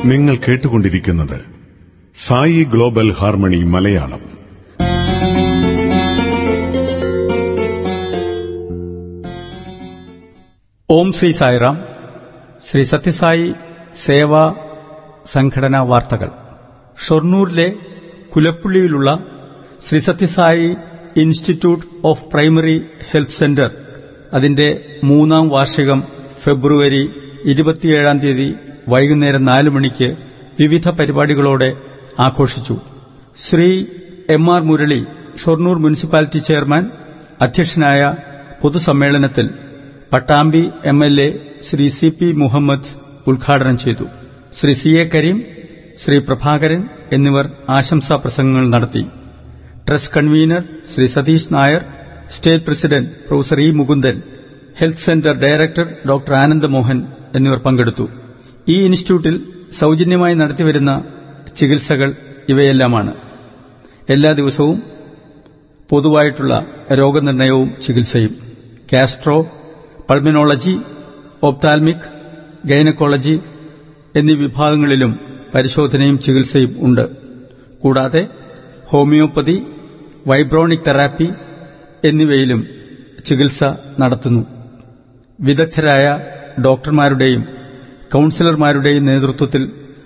നിങ്ങൾ കേട്ടുകൊണ്ടിരിക്കുന്നത് Sai global harmony Malayalam Om Sri Sairam Sri Sathya Sai Seva Sanghatana വാർത്തകൾ ഷൊർണൂരിലെ കുലപ്പുള്ളിയിലുള്ള Sri Sathya Sai institute of primary health centre അതിന്റെ മൂന്നാം വാർഷികം ഫെബ്രുവരി ഇരുപത്തിയേഴാം തീയതി വൈകുന്നേരം നാല് മണിക്ക് വിവിധ പരിപാടികളോടെ ആഘോഷിച്ചു Sri M R Murali Shoranur municipality chairman അധ്യക്ഷനായ പൊതുസമ്മേളനത്തിൽ Pattambi M L A Sri C P Muhammed ഉദ്ഘാടനം ചെയ്തു ശ്രീ സി എ കരീം ശ്രീ പ്രഭാകരൻ എന്നിവർ ആശംസാ പ്രസംഗങ്ങൾ നടത്തി trust convener Sri Satheesh Nair state president professor E Mukundan health centre director doctor Anandamohan എന്നിവർ പങ്കെടുത്തു ഈ ഇൻസ്റ്റിറ്റ്യൂട്ടിൽ സൌജന്യമായി നടത്തിവരുന്ന ചികിത്സകൾ ഇവയെല്ലാമാണ് എല്ലാ ദിവസവും പൊതുവായിട്ടുള്ള രോഗനിർണയവും ചികിത്സയും കാസ്ട്രോ പൾമിനോളജി ഓപ്താൽമിക് ഗൈനക്കോളജി എന്നീ വിഭാഗങ്ങളിലും പരിശോധനയും ചികിത്സയും ഉണ്ട് കൂടാതെ ഹോമിയോപ്പതി വൈബ്രോണിക് തെറാപ്പി എന്നിവയിലും ചികിത്സ നടത്തുന്നു വിദഗ്ധരായ ഡോക്ടർമാരുടെയും കൌൺസിലർമാരുടെയും നേതൃത്വത്തിൽ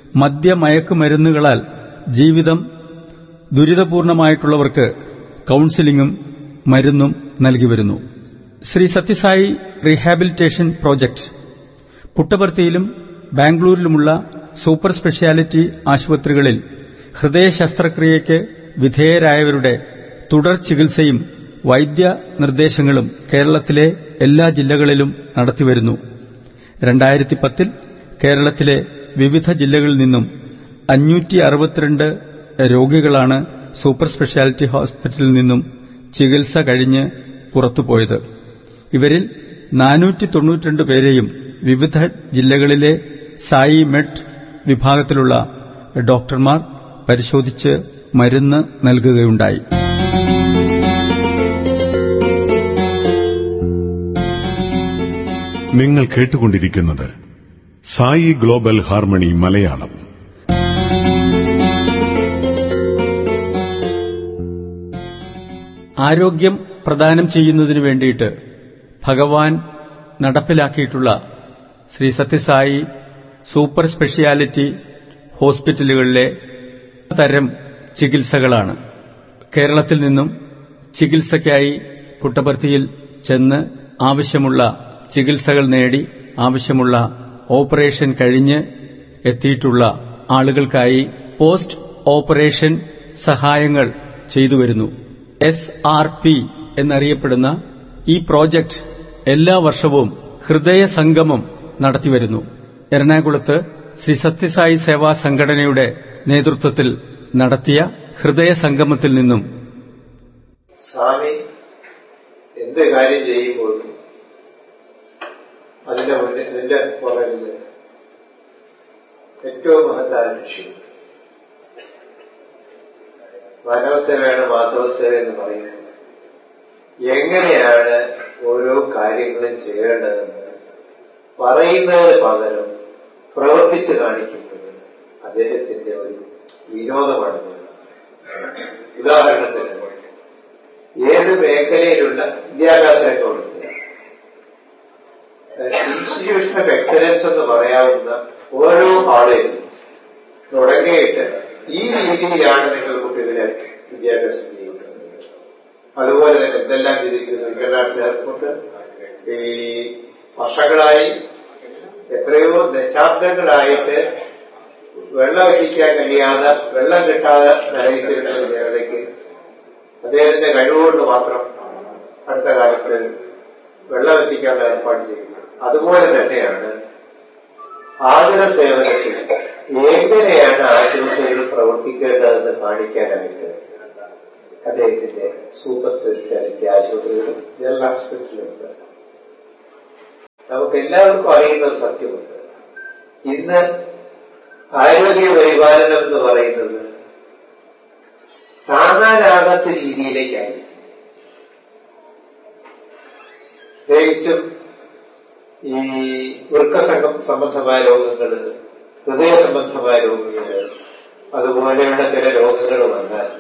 മദ്യമയക്കുമരുന്നുകളാൽ ജീവിതം ദുരിതപൂർണമായിട്ടുള്ളവർക്ക് കൌൺസിലിംഗും മരുന്നും നൽകിവരുന്നു ശ്രീ സത്യസായി റീഹാബിലിറ്റേഷൻ പ്രോജക്ട് പുട്ടപർത്തിയിലും ബാംഗ്ലൂരിലുമുള്ള സൂപ്പർ സ്പെഷ്യാലിറ്റി ആശുപത്രികളിൽ ഹൃദയ ശസ്ത്രക്രിയയ്ക്ക് വിധേയരായവരുടെ തുടർ ചികിത്സയും വൈദ്യ നിർദ്ദേശങ്ങളും കേരളത്തിലെ എല്ലാ ജില്ലകളിലും നടത്തിവരുന്നു രണ്ടായിരത്തി പത്തിൽ കേരളത്തിലെ വിവിധ ജില്ലകളിൽ നിന്നും അഞ്ഞൂറ്റി അറുപത്തിരണ്ട് രോഗികളാണ് സൂപ്പർ സ്പെഷ്യാലിറ്റി ഹോസ്പിറ്റലിൽ നിന്നും ചികിത്സ കഴിഞ്ഞ് പുറത്തുപോയത് ഇവരിൽ നാനൂറ്റി തൊണ്ണൂറ്റിരണ്ട് പേരെയും വിവിധ ജില്ലകളിലെ സായി മെഡ് വിഭാഗത്തിലുള്ള ഡോക്ടർമാർ പരിശോധിച്ച് മരുന്ന് നൽകുകയുണ്ടായി നിങ്ങൾ കേട്ടുകൊണ്ടിരിക്കുന്നത് സായി ഗ്ലോബൽ ഹാർമണി മലയാളം ആരോഗ്യം പ്രദാനം ചെയ്യുന്നതിനു വേണ്ടിയിട്ട് ഭഗവാൻ നടപ്പിലാക്കിയിട്ടുള്ള ശ്രീ സത്യസായി സൂപ്പർ സ്പെഷ്യാലിറ്റി ഹോസ്പിറ്റലുകളിലെ തരം ചികിത്സകളാണ് കേരളത്തിൽ നിന്നും ചികിത്സയ്ക്കായി പുട്ടപർത്തിയിൽ ചെന്ന് ആവശ്യമുള്ള ചികിത്സകൾ നേടി ആവശ്യമുള്ള ഓപ്പറേഷൻ കഴിഞ്ഞ് എത്തിയിട്ടുള്ള ആളുകൾക്കായി പോസ്റ്റ് ഓപ്പറേഷൻ സഹായങ്ങൾ ചെയ്തുവരുന്നു എസ് ആർ പി എന്നറിയപ്പെടുന്ന ഈ പ്രോജക്ട് എല്ലാ വർഷവും ഹൃദയ സംഗമം നടത്തിവരുന്നു എറണാകുളത്ത് ശ്രീ സത്യസായി സേവാ സംഘടനയുടെ നേതൃത്വത്തിൽ നടത്തിയ ഹൃദയ സംഗമത്തിൽ നിന്നും സ്വാമി എന്ത് കാര്യം ചെയ്യുമ്പോഴും അതിന്റെ മുന്നിൽ നിന്റെ പുറകില് ഏറ്റവും മഹത്തായ ലക്ഷ്യം മാനവസേവയാണ് മാധവസേവ എന്ന് പറയുന്നത് എങ്ങനെയാണ് ഓരോ കാര്യങ്ങളും ചെയ്യേണ്ടതെന്ന് പറയുന്നതിന് പകരം പ്രവർത്തിച്ച് കാണിക്കുന്നത് അദ്ദേഹത്തിന്റെ ഒരു വിനോദമാണ് ഉദാഹരണത്തിന് ഏത് മേഖലയിലുള്ള വിദ്യാഭ്യാസ രംഗമുണ്ട് ഇൻസ്റ്റിറ്റ്യൂഷൻ ഓഫ് എക്സലൻസ് എന്ന് പറയാവുന്ന ഓരോ കോളേജും തുടങ്ങിയിട്ട് ഈ രീതിയിലാണ് നിങ്ങൾ കുട്ടികളെ വിദ്യാഭ്യാസം ചെയ്യുന്നത് അതുപോലെ തന്നെ എന്തെല്ലാം ചെയ്തിരിക്കുന്നു ഇന്റർനാഷണൽ എയർപോർട്ട് ഈ വർഷങ്ങളായി എത്രയോ ദശാബ്ദങ്ങളായിട്ട് വെള്ളം എത്തിക്കാൻ കഴിയാതെ വെള്ളം കിട്ടാതെ നരകിച്ചിരുന്ന ജനതയ്ക്ക് അദ്ദേഹത്തിന്റെ കഴിവുകൊണ്ട് മാത്രം അടുത്ത കാലത്ത് വെള്ളം എത്തിക്കാനുള്ള ഏർപ്പാട് ചെയ്യുന്നത് അതുപോലെ തന്നെയാണ് ആതുര സേവനത്തിൽ എങ്ങനെയാണ് ആശുപത്രികൾ പ്രവർത്തിക്കേണ്ടതെന്ന് കാണിക്കാനായിട്ട് അദ്ദേഹത്തിന്റെ സൂപ്പർ സ്പെഷ്യാലിറ്റി ആശുപത്രികളും ജനറൽ ഹോസ്പിറ്റലുണ്ട് നമുക്ക് എല്ലാവർക്കും അറിയുന്ന ഒരു സത്യമുണ്ട് ഇന്ന് ആരോഗ്യ പരിപാലനം എന്ന് പറയുന്നത് താങ്ങാനാകാത്ത രീതിയിലേക്കായി പ്രത്യേകിച്ചും ഈ വൃക്കസംഘം സംബന്ധമായ രോഗങ്ങൾ ഹൃദയ സംബന്ധമായ രോഗങ്ങൾ അതുപോലെയുള്ള ചില രോഗങ്ങൾ വന്നാൽ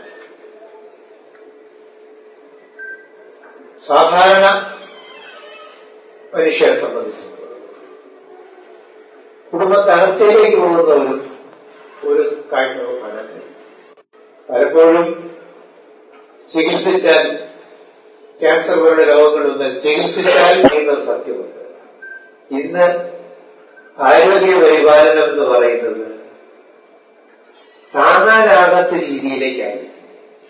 സാധാരണ മനുഷ്യരെ സംബന്ധിച്ചിടത്തോളം കുടുംബ തകർച്ചയിലേക്ക് പോകുന്ന ഒരു ഒരു കാഴ്ച നമുക്ക് കാണാൻ കഴിയും പലപ്പോഴും ചികിത്സിച്ചാൽ ക്യാൻസർ പോലുള്ള രോഗങ്ങളൊന്നും ചികിത്സിച്ചാൽ എന്നൊരു സത്യമുണ്ട് ഇന്ന് ആരോഗ്യ പരിപാലനം എന്ന് പറയുന്നത് താങ്ങാനാകാത്ത രീതിയിലേക്കായി